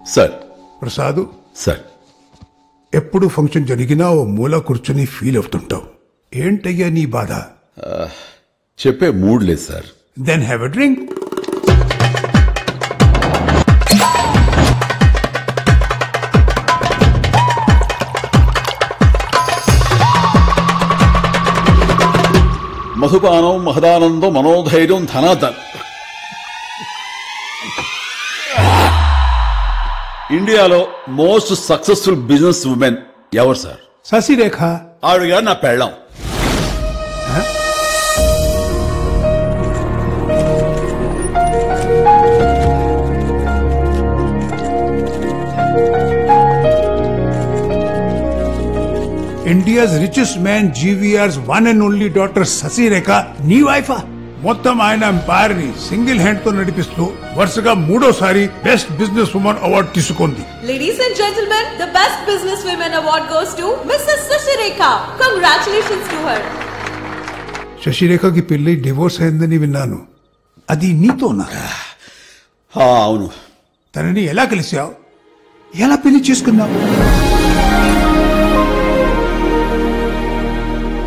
Sir Prasad sir ఎప్పుడు function జరిగినా ఓ మూల కూర్చొని ఫీల్ అవుతుంటావు ఏంటయ్యా నీ బాధ చెప్పే మూడ్ లేదు sir then have a drink మధుపానం మహదానందం మనోధైర్యం ధనాధన్ ఇండియాలో మోస్ట్ సక్సెస్ఫుల్ బిజినెస్ ఉమెన్ ఎవరు సార్ శశిరేఖ ఆవిడగా నా పెళ్ళాం India's richest man GVR's one and only daughter Sashirekha నీ వైఫా మొత్తం ఆయన ఎంపైర్ ని సింగిల్ హ్యాండ్ తో నడిపిస్తూ వరుసగా మూడోసారి బెస్ట్ బిజినెస్ ఉమెన్ అవార్డు తీసుకుంది Ladies and gentlemen, the Best Business Women Award goes to Mrs. Sashireka. Congratulations to her. శశిరేఖకి పెళ్లి డివోర్స్ అయిందని విన్నాను అది నీతోనా ఆ, అవును తనని ఎలా కలిసావు ఎలా పెళ్లి చేసుకున్నావు